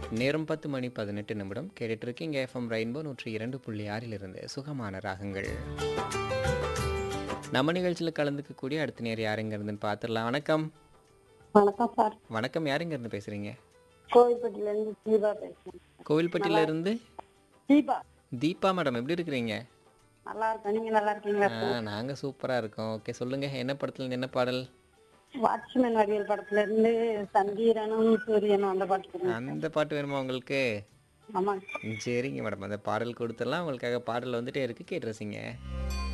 நேரம் பத்து மணி பதினெட்டு நிமிடம் கேட்டுட்டு இருக்கீங்க எஃப்எம் ரெயின்போ நூற்றி இரண்டு புள்ளி ஆறிலிருந்து சுகமான ராகங்கள் நம்ம நிகழ்ச்சியில் கலந்துக்கக்கூடிய அடுத்த நேரம் யாருங்க இருந்துன்னு பார்த்துடலாம் வணக்கம் வணக்கம் சார் வணக்கம் யாருங்க இருந்து பேசுறீங்க கோவில்பட்டியில இருந்து தீபா பேசுறேன் கோவில்பட்டியில இருந்து தீபா தீபா மேடம் எப்படி இருக்கிறீங்க நல்லா இருக்கேன் நீங்க நல்லா இருக்கீங்களா ஆ நாங்கள் சூப்பராக இருக்கோம் ஓகே சொல்லுங்க என்ன படத்துல இருந்து என்ன பாடல் வாட்ச்மேன் வடிவேல் படத்துல இருந்து சந்தீரனும் சூரியனும் அந்த பாட்டு கொடுங்க. அந்த பாட்டு வேணுமா உங்களுக்கு ஆமா சரிங்க மேடம் அந்த பாடல் கொடுத்துடலாம் உங்களுக்காக பாடல் வந்துட்டே இருக்கு கேட்டு ரசிங்க